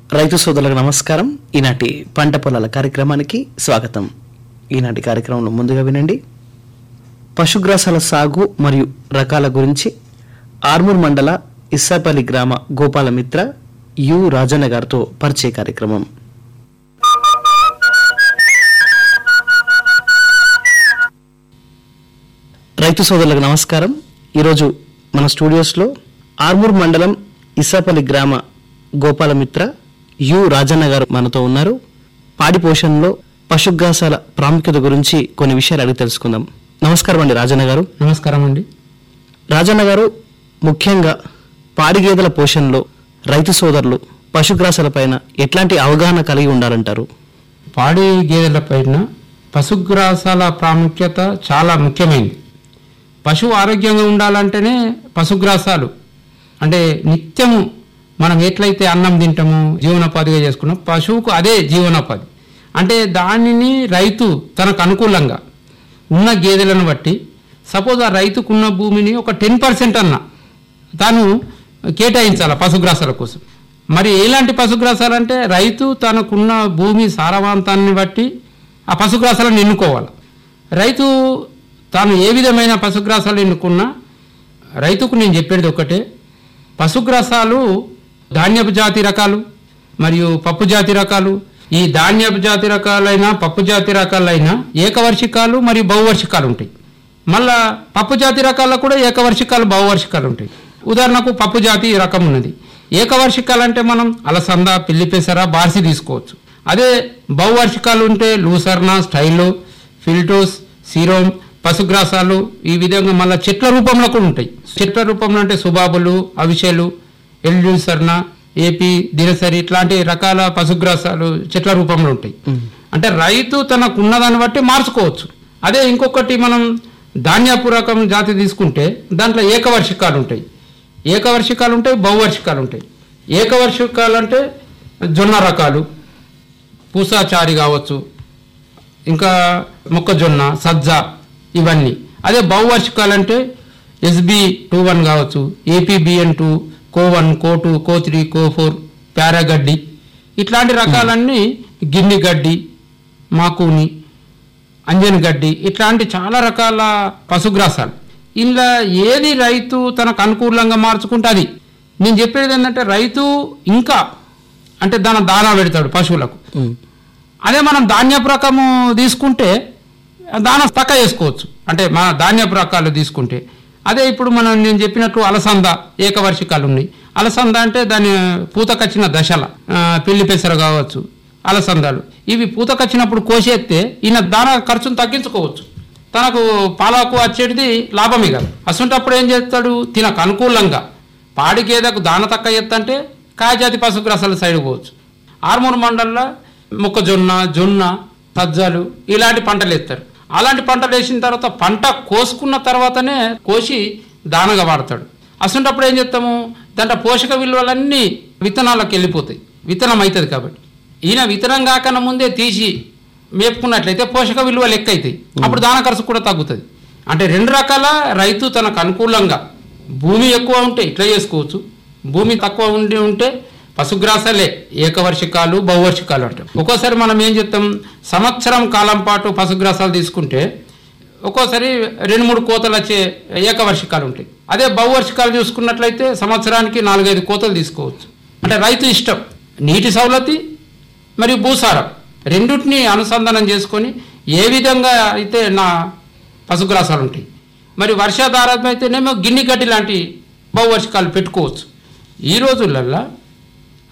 రైతు సోదరులకు నమస్కారం ఈనాటి పంట పొలాల కార్యక్రమానికి స్వాగతం ఈనాటి కార్యక్రమంలో ముందుగా వినండి పశుగ్రాసాల సాగు మరియు రకాల గురించి ఆర్మూర్ మండల ఇస్సాపల్లి గ్రామ గోపాల మిత్ర యు రాజన్న గారితో పరిచయ కార్యక్రమం రైతు సోదరులకు నమస్కారం ఈరోజు మన స్టూడియోస్లో ఆర్మూర్ మండలం ఇస్సాపల్లి గ్రామ గోపాలమిత్ర యు రాజన్న గారు మనతో ఉన్నారు పాడి పోషణలో పశుగ్రాసాల ప్రాముఖ్యత గురించి కొన్ని విషయాలు అడిగి తెలుసుకుందాం నమస్కారం అండి రాజన్న గారు నమస్కారం అండి రాజన్న గారు ముఖ్యంగా పాడి గేదెల పోషణలో రైతు సోదరులు పశుగ్రాసాల పైన ఎట్లాంటి అవగాహన కలిగి ఉండాలంటారు పాడి గేదెల పైన పశుగ్రాసాల ప్రాముఖ్యత చాలా ముఖ్యమైనది పశువు ఆరోగ్యంగా ఉండాలంటేనే పశుగ్రాసాలు అంటే నిత్యము మనం ఎట్లయితే అన్నం తింటామో జీవనోపాధిగా చేసుకున్నాం పశువుకు అదే జీవనోపాధి అంటే దానిని రైతు తనకు అనుకూలంగా ఉన్న గేదెలను బట్టి సపోజ్ ఆ రైతుకు ఉన్న భూమిని ఒక టెన్ పర్సెంట్ అన్న తాను కేటాయించాలి పశుగ్రాసాల కోసం మరి ఎలాంటి పశుగ్రాసాలు అంటే రైతు తనకున్న భూమి సారవంతాన్ని బట్టి ఆ పశుగ్రాసాలను ఎన్నుకోవాలి రైతు తాను ఏ విధమైన పశుగ్రాసాలు ఎన్నుకున్నా రైతుకు నేను చెప్పేది ఒకటే పశుగ్రాసాలు ధాన్యపు జాతి రకాలు మరియు పప్పు జాతి రకాలు ఈ ధాన్యపు జాతి రకాలైన పప్పు జాతి రకాలైన ఏకవర్షికాలు మరియు బహువర్షికాలు ఉంటాయి మళ్ళా పప్పు జాతి రకాల్లో కూడా ఏకవర్షికాలు బహువర్షికాలు ఉంటాయి ఉదాహరణకు పప్పు జాతి రకం ఉన్నది ఏకవర్షికాలు అంటే మనం అలసంద పిల్లి పెసర బార్సి తీసుకోవచ్చు అదే బహువర్షికాలు ఉంటే లూసర్నా స్టైలో ఫిల్టోస్ సిరోమ్ పశుగ్రాసాలు ఈ విధంగా మళ్ళీ చెట్ల రూపంలో కూడా ఉంటాయి చెట్ల రూపంలో అంటే సుబాబులు అవిషెలు ఎల్యూసర్న ఏపీ దినసరి ఇట్లాంటి రకాల పశుగ్రాసాలు చెట్ల రూపంలో ఉంటాయి అంటే రైతు తనకు ఉన్నదాన్ని బట్టి మార్చుకోవచ్చు అదే ఇంకొకటి మనం ధాన్యపు రకం జాతి తీసుకుంటే దాంట్లో ఏకవర్షికాలు ఉంటాయి ఏకవర్షికాలు ఉంటాయి బహువర్షికాలు ఉంటాయి ఏకవర్షికాలు అంటే జొన్న రకాలు పూసాచారి కావచ్చు ఇంకా మొక్కజొన్న సజ్జ ఇవన్నీ అదే బహువార్షికాలు అంటే ఎస్బి టూ వన్ కావచ్చు APBN two co one co two co three co four పారాగడ్డి ఇట్లాంటి రకాలన్నీ గిన్నె గడ్డి మాకూని అంజన్ గడ్డి ఇట్లాంటి చాలా రకాల పశుగ్రాసాలు ఇలా ఏది రైతు తనకు అనుకూలంగా మార్చుకుంటే అది నేను చెప్పేది ఏంటంటే రైతు ఇంకా అంటే దాని దానా పెడతాడు పశువులకు అదే మనం ధాన్యపు రకము తీసుకుంటే దాన తక్క చేసుకోవచ్చు అంటే మన ధాన్యపు రకాలు తీసుకుంటే అదే ఇప్పుడు మనం నేను చెప్పినట్టు అలసంద ఏకవర్షికాలు ఉన్నాయి అలసంద అంటే దాని పూతకచ్చిన దశల ఆ, పిల్లి పెసర కావచ్చు అలసందాలు ఇవి పూతకచ్చినప్పుడు కోసేస్తే ఈయన దాన ఖర్చును తగ్గించుకోవచ్చు తనకు పాలకు వచ్చేటిది లాభమే కదా అసంటప్పుడు ఏం చేస్తాడు తినకు అనుకూలంగా పాడి గేదెకు దాన తక్క ఎత్తంటే కాయజాతి పశుగ్రాసాల సైడ్ పోవచ్చు ఆర్మూర్ మండలంలో మొక్కజొన్న జొన్న సజ్జలు ఇలాంటి పంటలు వేస్తారు అలాంటి పంటలు వేసిన తర్వాత పంట కోసుకున్న తర్వాతనే కోసి దానగా వాడతాడు అసంటప్పుడు ఏం చేస్తాము దాంట్లో పోషక విలువలన్నీ విత్తనాలకు వెళ్ళిపోతాయి విత్తనం అవుతుంది కాబట్టి ఈయన విత్తనం కాకన్నా ముందే తీసి మేపుకున్నట్లయితే పోషక విలువలు లెక్క అవుతాయి అప్పుడు దాన ఖర్చు కూడా తగ్గుతుంది అంటే రెండు రకాల రైతు తనకు అనుకూలంగా భూమి ఎక్కువ ఉంటే ఇట్లా చేసుకోవచ్చు భూమి తక్కువ ఉండి ఉంటే పశుగ్రాసాలే ఏకవర్షికాలు బహువర్షికాలు అంటాం ఒక్కోసారి మనం ఏం చెప్తాం సంవత్సరం కాలం పాటు పశుగ్రాసాలు తీసుకుంటే ఒక్కోసారి రెండు మూడు కోతలు వచ్చే ఏకవర్షికాలు ఉంటాయి అదే బహువర్షికాలు చూసుకున్నట్లయితే సంవత్సరానికి నాలుగైదు కోతలు తీసుకోవచ్చు అంటే రైతు ఇష్టం నీటి సౌలతి మరియు భూసారం రెండింటిని అనుసంధానం చేసుకొని ఏ విధంగా అయితే నా పశుగ్రాసాలు ఉంటాయి మరి వర్షాధారం అయితేనేమో గిన్నె గడ్డి లాంటి బహువర్షికాలు పెట్టుకోవచ్చు ఈ రోజులల్లో